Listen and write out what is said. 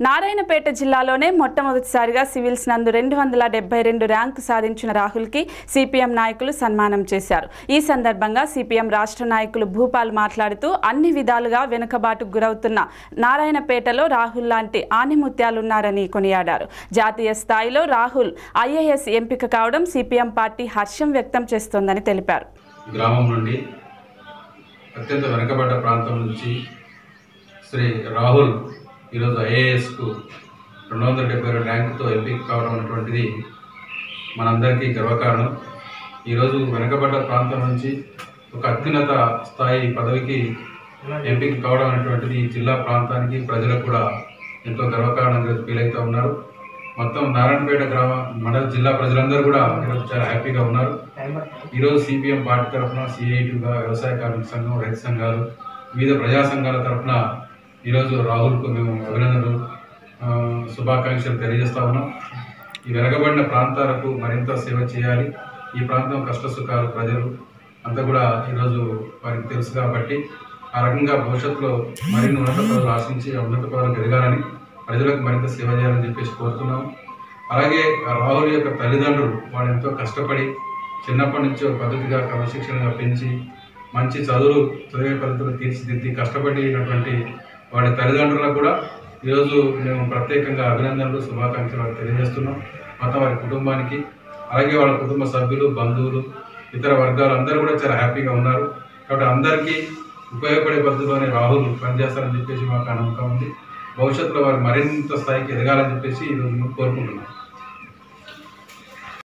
నారాయణపేట జిల్లాలోనే మొట్టమొదటిసారిగా సివిల్స్ నందు రెండు వందల డెబ్బై రెండు ర్యాంకు సాధించిన రాహుల్కి సిపిఎం నాయకులు సన్మానం చేశారు ఈ సందర్భంగా సిపిఎం రాష్ట్ర నాయకులు భూపాల్ మాట్లాడుతూ అన్ని విధాలుగా వెనుకబాటుకు గురవుతున్న నారాయణపేటలో రాహుల్ లాంటి ఆనిముత్యాలున్నారని కొనియాడారు జాతీయ స్థాయిలో రాహుల్ ఐఏఎస్ ఎంపిక కావడం సిపిఎం పార్టీ హర్షం వ్యక్తం చేస్తోందని తెలిపారు గ్రామం నుండి అత్యంత వెనుకబడ్డ ప్రాంతం నుంచి శ్రీ రాహుల్ ఈరోజు ఐఏఎస్కు రెండు వందల డెబ్బై రెండు ర్యాంకుతో ఎంపిక కావడం అనేటువంటిది మనందరికీ గర్వకారణం ఈరోజు వెనుకబడ్డ ప్రాంతం నుంచి ఒక అత్యున్నత స్థాయి పదవికి ఎంపిక కావడం అనేటువంటిది ఈ జిల్లా ప్రాంతానికి ప్రజలకు కూడా ఎంతో గర్వకారణంగా ఫీల్ అవుతూ ఉన్నారు మొత్తం నారాయణపేట గ్రామ మండల జిల్లా ప్రజలందరూ కూడా ఈరోజు చాలా హ్యాపీగా ఉన్నారు ఈరోజు సిపిఎం పార్టీ తరఫున సిఐటిగా వ్యవసాయ కార్మిక సంఘం రైతు సంఘాలు వివిధ ప్రజా సంఘాల తరఫున ఈరోజు రాహుల్కు మేము అభినందనలు ఆ, శుభాకాంక్షలు తెలియజేస్తా ఉన్నాం ఈ వెనకబడిన ప్రాంతాలకు మరింత సేవ చేయాలి ఈ ప్రాంతం కష్ట సుఖాలు ప్రజలు అంతా కూడా ఈరోజు వారికి తెలుసు కాబట్టి ఆ రకంగా భవిష్యత్తులో మరిన్ని ఉన్నత పదవులు ఆశించి ఆ ఉన్నత పదవులకు ఎదగాలని ప్రజలకు మరింత సేవ చేయాలని చెప్పేసి కోరుతున్నాం అలాగే ఆ రాహుల్ యొక్క తల్లిదండ్రులు వాళ్ళు ఎంతో కష్టపడి చిన్నప్పటి నుంచి ఒక పద్ధతిగా క్రమశిక్షణగా పెంచి మంచి చదువులు చదివే పద్ధతులు తీర్చిదిద్ది కష్టపడినటువంటి వాడి తల్లిదండ్రులకు కూడా ఈరోజు మేము ప్రత్యేకంగా అభినందనలు శుభాకాంక్షలు వాళ్ళకి తెలియజేస్తున్నాం మొత్తం వారి కుటుంబానికి అలాగే వాళ్ళ కుటుంబ సభ్యులు బంధువులు ఇతర వర్గాలు అందరూ కూడా చాలా హ్యాపీగా ఉన్నారు కాబట్టి అందరికీ ఉపయోగపడే పద్ధతిలోనే రాహుల్ పనిచేస్తారని చెప్పేసి మాకు నమ్మకం ఉంది భవిష్యత్తులో వారు మరింత స్థాయికి ఎదగాలని చెప్పేసి ఈరోజు కోరుకుంటున్నాం